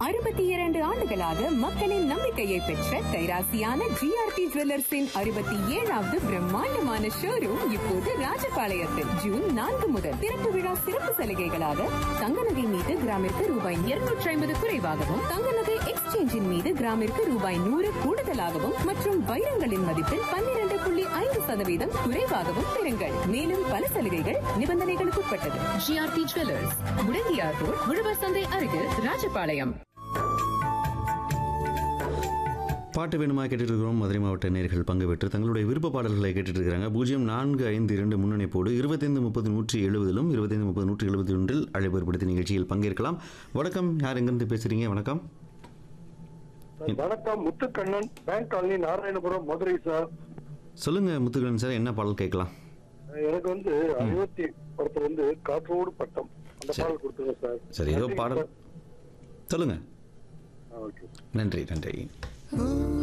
அறுபத்தி இரண்டு ஆண்டுகளாக மக்களின் நம்பிக்கையை பெற்ற கைராசியான ஜிஆர்டி ஜுவல்லர்ஸின் அறுபத்தி ஏழாவது பிரம்மாண்டமான ஷோரூம் இப்போது ராஜபாளையத்தில் ஜூன் நான்கு முதல் திறப்பு விழா சிறப்பு சலுகைகளாக தங்க நகை மீது கிராமிற்கு ரூபாய் இருநூற்றி ஐம்பது குறைவாகவும் தங்க நகை எக்ஸ்சேஞ்சின் மீது கிராமிற்கு ரூபாய் நூறு கூடுதலாகவும் மற்றும் வைரங்களின் மதிப்பில் பன்னிரண்டு புள்ளி ஐந்து சதவீதம் குறைவாகவும் பெறுங்கள் மேலும் பல சலுகைகள் நிபந்தனைகளுக்கு உட்பட்டது ஜிஆர்டி ஜுவல்லர்ஸ் முடங்கியார் ரோட் உழவர் சந்தை அருகில் ராஜபாளையம் பாட்டு வேணுமா கேட்டுட்டு இருக்கிறோம் மதுரை மாவட்ட நேர்கள் பங்கு பெற்று தங்களுடைய விருப்ப பாடல்களை கேட்டுட்டு இருக்கிறாங்க பூஜ்ஜியம் நான்கு ஐந்து இரண்டு முன்னணிப்போடு இருபத்தைந்து முப்பது நூற்றி எழுபதிலும் இருபத்தைந்து முப்பது நூற்றி எழுபத்தி ஒன்றில் அழைப்பேற்படுத்தி நிகழ்ச்சியில் பங்கேற்கலாம் வணக்கம் யார் எங்கிருந்து பேசுறீங்க வணக்கம் வணக்கம் Muthukannan bank colony Narayanapuram Madurai sir சொல்லுங்க முத்துக்கன் சார் என்ன பாடல் கேட்கலாம் எனக்கு வந்து அறுபத்தி படத்துல வந்து காற்றோடு பட்டம் அந்த பாடல் கொடுத்துருங்க சார் சரி ஏதோ பாடல் சொல்லுங்க ஓகே நன்றி நன்றி